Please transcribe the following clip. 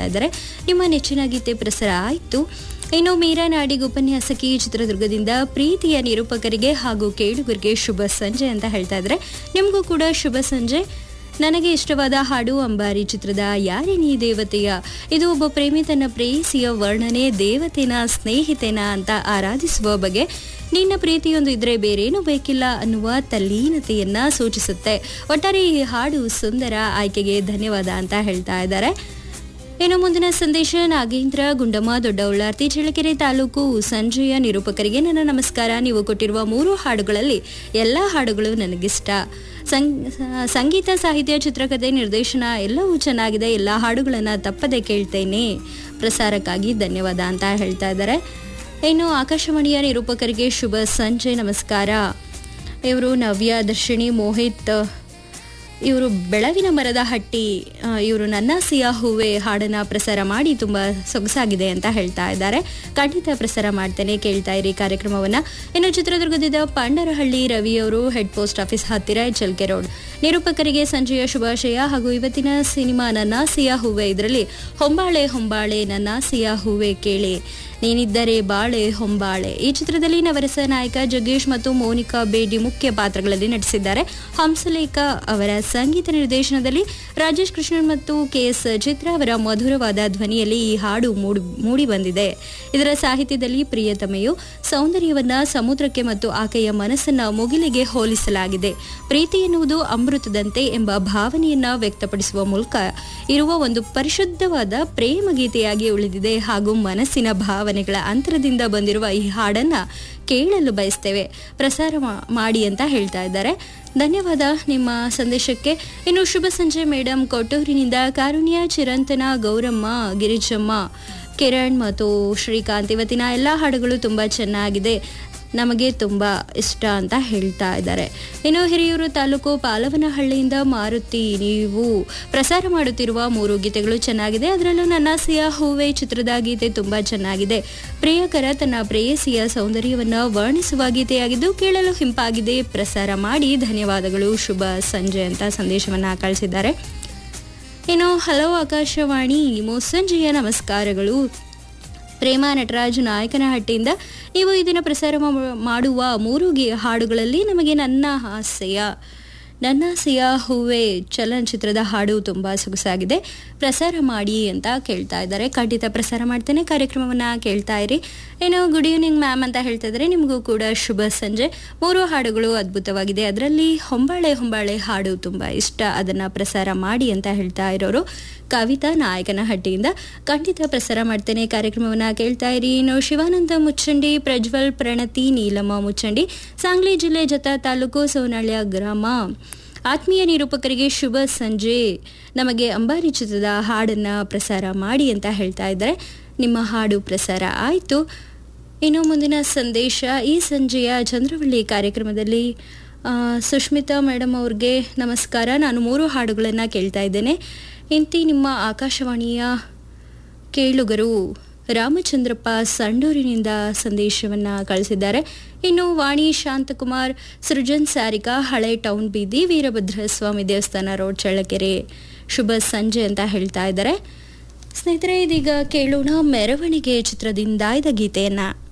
ಹೇಳ್ತಾ ಇದ್ದಾರೆ ನಿಮ್ಮ ನೆಚ್ಚಿನ ಗೀತೆ ಪ್ರಸಾರ ಆಯಿತು ಇನ್ನು ಮೀರಾ ನಾಡಿಗ್ ಉಪನ್ಯಾಸಕಿ ಚಿತ್ರದುರ್ಗದಿಂದ ಪ್ರೀತಿಯ ನಿರೂಪಕರಿಗೆ ಹಾಗೂ ಕೇಳುಗರಿಗೆ ಶುಭ ಸಂಜೆ ಅಂತ ಹೇಳ್ತಾ ಇದ್ದಾರೆ ನಿಮಗೂ ಕೂಡ ಶುಭ ಸಂಜೆ ನನಗೆ ಇಷ್ಟವಾದ ಹಾಡು ಅಂಬಾರಿ ಚಿತ್ರದ ಯಾರೇ ನೀ ದೇವತೆಯ ಇದು ಒಬ್ಬ ಪ್ರೇಮಿ ತನ್ನ ಪ್ರೇಯಸಿಯ ವರ್ಣನೆ ದೇವತೆನ ಸ್ನೇಹಿತೆನ ಅಂತ ಆರಾಧಿಸುವ ಬಗ್ಗೆ ನಿನ್ನ ಪ್ರೀತಿಯೊಂದು ಇದ್ರೆ ಬೇರೇನೂ ಬೇಕಿಲ್ಲ ಅನ್ನುವ ತಲ್ಲೀನತೆಯನ್ನ ಸೂಚಿಸುತ್ತೆ ಒಟ್ಟಾರೆ ಈ ಹಾಡು ಸುಂದರ ಆಯ್ಕೆಗೆ ಧನ್ಯವಾದ ಅಂತ ಹೇಳ್ತಾ ಇದ್ದಾರೆ ಇನ್ನು ಮುಂದಿನ ಸಂದೇಶ ನಾಗೇಂದ್ರ ಗುಂಡಮ್ಮ ದೊಡ್ಡउಳ್ಳಾರ್ತಿ ಚಳ್ಳಕೆರೆ ತಾಲೂಕು ಸಂಜೆಯ ನಿರೂಪಕರಿಗೆ ನನ್ನ ನಮಸ್ಕಾರ ನೀವು ಕೊಟ್ಟಿರುವ ಮೂರು ಹಾಡುಗಳಲ್ಲಿ ಎಲ್ಲ ಹಾಡುಗಳು ನನಗಿಷ್ಟ ಸಂಗ್- ಸಂಗೀತ ಸಾಹಿತ್ಯ ಚಿತ್ರಕಥೆ ನಿರ್ದೇಶನ ಎಲ್ಲವೂ ಚೆನ್ನಾಗಿದೆ ಎಲ್ಲ ಹಾಡುಗಳನ್ನು ತಪ್ಪದೆ ಕೇಳ್ತೇನೆ ಪ್ರಸಾರಕ್ಕಾಗಿ ಧನ್ಯವಾದ ಅಂತ ಹೇಳ್ತಾ ಇದ್ದಾರೆ ಇನ್ನು ಆಕಾಶವಾಣಿಯ ನಿರೂಪಕರಿಗೆ ಶುಭ ಸಂಜೆ ನಮಸ್ಕಾರ ಇವರು ನವ್ಯ ದರ್ಶಿನಿ ಮೋಹಿತ್ ಇವರು ಬೆಳವಿನ ಮರದ ಹಟ್ಟಿ ಇವರು ನನ್ನ ಸಿಯಾ ಹೂವೆ ಹಾಡನ್ನ ಪ್ರಸಾರ ಮಾಡಿ ತುಂಬ ಸೊಗಸಾಗಿದೆ ಅಂತ ಹೇಳ್ತಾ ಇದ್ದಾರೆ ಖಂಡಿತ ಪ್ರಸಾರ ಮಾಡ್ತೇನೆ ಕೇಳ್ತಾ ಇರಿ ಕಾರ್ಯಕ್ರಮವನ್ನ ಇನ್ನು ಚಿತ್ರದುರ್ಗದಿಂದ ಪಾಂಡರಹಳ್ಳಿ ರವಿಯವರು ಹೆಡ್ ಪೋಸ್ಟ್ ಆಫೀಸ್ ಹತ್ತಿರ ಎಚ್ಚಲ್ಕೆ ರೋಡ್ ನಿರೂಪಕರಿಗೆ ಸಂಜೆಯ ಶುಭಾಶಯ ಹಾಗೂ ಇವತ್ತಿನ ಸಿನಿಮಾ ನನ್ನ ಸಿಯಾ ಹೂವೆ ಇದರಲ್ಲಿ ಹೊಂಬಾಳೆ ಹೊಂಬಾಳೆ ನನ್ನ ಸಿಯಾ ಹೂವೆ ಕೇಳಿ ನೀನಿದ್ದರೆ ಬಾಳೆ ಹೊಂಬಾಳೆ ಈ ಚಿತ್ರದಲ್ಲಿ ನವರಸ ನಾಯಕ ಜಗ್ಗೇಶ್ ಮತ್ತು ಮೋನಿಕಾ ಬೇಡಿ ಮುಖ್ಯ ಪಾತ್ರಗಳಲ್ಲಿ ನಟಿಸಿದ್ದಾರೆ ಹಂಸಲೇಖ ಅವರ ಸಂಗೀತ ನಿರ್ದೇಶನದಲ್ಲಿ ರಾಜೇಶ್ ಕೃಷ್ಣನ್ ಮತ್ತು ಕೆ ಎಸ್ ಚಿತ್ರ ಅವರ ಮಧುರವಾದ ಧ್ವನಿಯಲ್ಲಿ ಈ ಹಾಡು ಮೂಡಿ ಮೂಡಿ ಬಂದಿದೆ ಇದರ ಸಾಹಿತ್ಯದಲ್ಲಿ ಪ್ರಿಯತಮೆಯು ಸೌಂದರ್ಯವನ್ನ ಸಮುದ್ರಕ್ಕೆ ಮತ್ತು ಆಕೆಯ ಮನಸ್ಸನ್ನ ಮುಗಿಲಿಗೆ ಹೋಲಿಸಲಾಗಿದೆ ಪ್ರೀತಿ ಎನ್ನುವುದು ಅಮೃತದಂತೆ ಎಂಬ ಭಾವನೆಯನ್ನ ವ್ಯಕ್ತಪಡಿಸುವ ಮೂಲಕ ಇರುವ ಒಂದು ಪರಿಶುದ್ಧವಾದ ಪ್ರೇಮ ಗೀತೆಯಾಗಿ ಉಳಿದಿದೆ ಹಾಗೂ ಮನಸ್ಸಿನ ಭಾವನೆಗಳ ಅಂತರದಿಂದ ಬಂದಿರುವ ಈ ಹಾಡನ್ನ ಕೇಳಲು ಬಯಸ್ತೇವೆ ಪ್ರಸಾರ ಮಾ- ಮಾಡಿ ಅಂತ ಹೇಳ್ತಾ ಇದ್ದಾರೆ ಧನ್ಯವಾದ ನಿಮ್ಮ ಸಂದೇಶಕ್ಕೆ ಇನ್ನು ಶುಭ ಸಂಜೆ ಮೇಡಮ್ ಕೊಟ್ಟೂರಿನಿಂದ ಕಾರುಣ್ಯ ಚಿರಂತನ ಗೌರಮ್ಮ ಗಿರಿಜಮ್ಮ ಕಿರಣ್ ಮತ್ತು ಶ್ರೀಕಾಂತ್ ಇವತ್ತಿನ ಎಲ್ಲ ಹಾಡುಗಳು ತುಂಬ ಚೆನ್ನಾಗಿದೆ ನಮಗೆ ತುಂಬ ಇಷ್ಟ ಅಂತ ಹೇಳ್ತಾ ಇದ್ದಾರೆ ಇನ್ನು ಹಿರಿಯೂರು ತಾಲೂಕು ಪಾಲವನಹಳ್ಳಿಯಿಂದ ಮಾರುತಿ ನೀವು ಪ್ರಸಾರ ಮಾಡುತ್ತಿರುವ ಮೂರು ಗೀತೆಗಳು ಚೆನ್ನಾಗಿದೆ ಅದರಲ್ಲೂ ನನ್ನ ಸಿಯಾ ಹೂವೆ ಚಿತ್ರದ ಗೀತೆ ತುಂಬ ಚೆನ್ನಾಗಿದೆ ಪ್ರಿಯಕರ ತನ್ನ ಪ್ರೇಯಸಿಯ ಸೌಂದರ್ಯವನ್ನು ವರ್ಣಿಸುವ ಗೀತೆಯಾಗಿದ್ದು ಕೇಳಲು ಹಿಂಪಾಗಿದೆ ಪ್ರಸಾರ ಮಾಡಿ ಧನ್ಯವಾದಗಳು ಶುಭ ಸಂಜೆ ಅಂತ ಸಂದೇಶವನ್ನು ಕಳಿಸಿದ್ದಾರೆ ಇನ್ನು ಹಲೋ ಆಕಾಶವಾಣಿ ಮುಸ್ಸಂಜೆಯ ನಮಸ್ಕಾರಗಳು ಪ್ರೇಮ ನಟರಾಜ್ ನಾಯಕನಹಟ್ಟಿಯಿಂದ ನೀವು ಇದನ್ನು ಪ್ರಸಾರ ಮಾ- ಮಾಡುವ ಮೂರು ಗಿ ಹಾಡುಗಳಲ್ಲಿ ನಮಗೆ ನನ್ನ ಹಾಸ್ಯ ನನ್ನ ಸಿಯಾ ಹೂವೆ ಚಲನಚಿತ್ರದ ಹಾಡು ತುಂಬ ಸೊಗಸಾಗಿದೆ ಪ್ರಸಾರ ಮಾಡಿ ಅಂತ ಕೇಳ್ತಾ ಇದ್ದಾರೆ ಖಂಡಿತ ಪ್ರಸಾರ ಮಾಡ್ತೇನೆ ಕಾರ್ಯಕ್ರಮವನ್ನು ಕೇಳ್ತಾ ಇರಿ ಏನು ಗುಡ್ ಈವ್ನಿಂಗ್ ಮ್ಯಾಮ್ ಅಂತ ಹೇಳ್ತಾ ಇದ್ದಾರೆ ನಿಮಗೂ ಕೂಡ ಶುಭ ಸಂಜೆ ಮೂರು ಹಾಡುಗಳು ಅದ್ಭುತವಾಗಿದೆ ಅದರಲ್ಲಿ ಹೊಂಬಾಳೆ ಹೊಂಬಾಳೆ ಹಾಡು ತುಂಬ ಇಷ್ಟ ಅದನ್ನು ಪ್ರಸಾರ ಮಾಡಿ ಅಂತ ಹೇಳ್ತಾ ಇರೋರು ಕವಿತಾ ನಾಯಕನಹಟ್ಟಿಯಿಂದ ಖಂಡಿತ ಪ್ರಸಾರ ಮಾಡ್ತೇನೆ ಕಾರ್ಯಕ್ರಮವನ್ನು ಕೇಳ್ತಾ ಇರಿ ಇನ್ನು ಶಿವಾನಂದ ಮುಚ್ಚಂಡಿ ಪ್ರಜ್ವಲ್ ಪ್ರಣತಿ ನೀಲಮ್ಮ ಮುಚ್ಚಂಡಿ ಸಾಂಗ್ಲಿ ಜಿಲ್ಲೆ ಜತ ತಾಲೂಕು ಸೋನಾಳ್ಯ ಗ್ರಾಮ ಆತ್ಮೀಯ ನಿರೂಪಕರಿಗೆ ಶುಭ ಸಂಜೆ ನಮಗೆ ಅಂಬಾರಿ ಚಿತ್ರದ ಹಾಡನ್ನು ಪ್ರಸಾರ ಮಾಡಿ ಅಂತ ಹೇಳ್ತಾ ಇದ್ದಾರೆ ನಿಮ್ಮ ಹಾಡು ಪ್ರಸಾರ ಆಯಿತು ಇನ್ನು ಮುಂದಿನ ಸಂದೇಶ ಈ ಸಂಜೆಯ ಚಂದ್ರವಳ್ಳಿ ಕಾರ್ಯಕ್ರಮದಲ್ಲಿ ಆ, ಸುಷ್ಮಿತಾ ಮೇಡಮ್ ಅವ್ರಿಗೆ ನಮಸ್ಕಾರ ನಾನು ಮೂರು ಹಾಡುಗಳನ್ನು ಕೇಳ್ತಾ ಇದ್ದೇನೆ ಇಂತಿ ನಿಮ್ಮ ಆಕಾಶವಾಣಿಯ ಕೇಳುಗರು ರಾಮಚಂದ್ರಪ್ಪ ಸಂಡೂರಿನಿಂದ ಸಂದೇಶವನ್ನು ಕಳಿಸಿದ್ದಾರೆ ಇನ್ನು ವಾಣಿ ಶಾಂತಕುಮಾರ್ ಸೃಜನ್ ಸಾರಿಕಾ ಹಳೆ ಟೌನ್ ಬೀದಿ ವೀರಭದ್ರ ಸ್ವಾಮಿ ದೇವಸ್ಥಾನ ರೋಡ್ ಚಳ್ಳಕೆರೆ ಶುಭ ಸಂಜೆ ಅಂತ ಹೇಳ್ತಾ ಇದ್ದಾರೆ ಸ್ನೇಹಿತರೆ ಇದೀಗ ಕೇಳೋಣ ಮೆರವಣಿಗೆ ಚಿತ್ರದಿಂದ ಆಯ್ದ ಗೀತೆಯನ್ನ